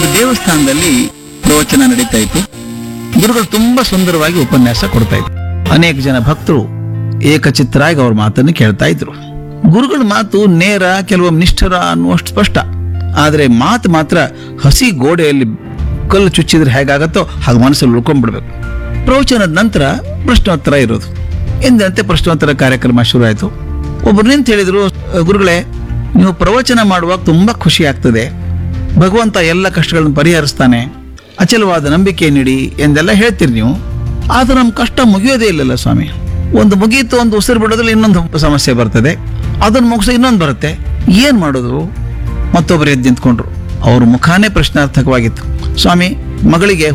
ಒಂದು ದೇವಸ್ಥಾನದಲ್ಲಿ ಪ್ರವಚನ ನಡೀತಾ ಇತ್ತು ಗುರುಗಳು ತುಂಬಾ ಸುಂದರವಾಗಿ ಉಪನ್ಯಾಸ ಕೊಡ್ತಾ ಇದ್ರು ಅನೇಕ ಜನ ಭಕ್ತರು ಏಕಚಿತ್ತರಾಗಿ ಅವ್ರ ಮಾತನ್ನು ಕೇಳ್ತಾ ಇದ್ರು ಗುರುಗಳ ಮಾತು ನೇರ ಕೆಲವೊಮ್ಮೆ ನಿಷ್ಠರ ಅನ್ನುವಷ್ಟು ಸ್ಪಷ್ಟ ಆದ್ರೆ ಮಾತು ಮಾತ್ರ ಹಸಿ ಗೋಡೆಯಲ್ಲಿ ಕಲ್ಲು ಚುಚ್ಚಿದ್ರೆ ಹೇಗಾಗತ್ತೋ ಹಾಗೆ ಮನಸ್ಸಲ್ಲಿ ಉಳ್ಕೊಂಡ್ಬಿಡ್ಬೇಕು ಪ್ರವಚನದ ನಂತರ ಪ್ರಶ್ನೋತ್ತರ ಇರೋದು ಎಂದಂತೆ ಪ್ರಶ್ನೋತ್ತರ ಕಾರ್ಯಕ್ರಮ ಶುರು ಆಯಿತು ಒಬ್ರು ನಿಂತು ಹೇಳಿದ್ರು ಗುರುಗಳೇ ನೀವು ಪ್ರವಚನ ಮಾಡುವಾಗ ತುಂಬಾ ಖುಷಿ ಆಗ್ತದೆ ಭಗವಂತ ಎಲ್ಲ ಕಷ್ಟಗಳನ್ನು ಪರಿಹರಿಸ್ತಾನೆ ಅಚಲವಾದ ನಂಬಿಕೆ ನೀಡಿ ಎಂದೆಲ್ಲ ಹೇಳ್ತೀರಿ ನೀವು ಆದ್ರೆ ನಮ್ಮ ಕಷ್ಟ ಮುಗಿಯೋದೇ ಇಲ್ಲಲ್ಲ ಸ್ವಾಮಿ ಒಂದು ಮುಗೀತು ಒಂದು ಉಸಿರು ಬಿಡೋದ್ರಲ್ಲಿ ಇನ್ನೊಂದು ಸಮಸ್ಯೆ ಬರ್ತದೆ ಅದನ್ನ ಮುಗಿಸಿ ಇನ್ನೊಂದು ಬರುತ್ತೆ ಏನ್ ಮಾಡೋದು ಮತ್ತೊಬ್ಬರು ಎದ್ದು ನಿಂತ್ಕೊಂಡ್ರು ಅವ್ರ ಮುಖಾನೇ ಪ್ರಶ್ನಾರ್ಥಕವಾಗಿತ್ತು ಸ್ವಾಮಿ ಮಗಳಿಗೆ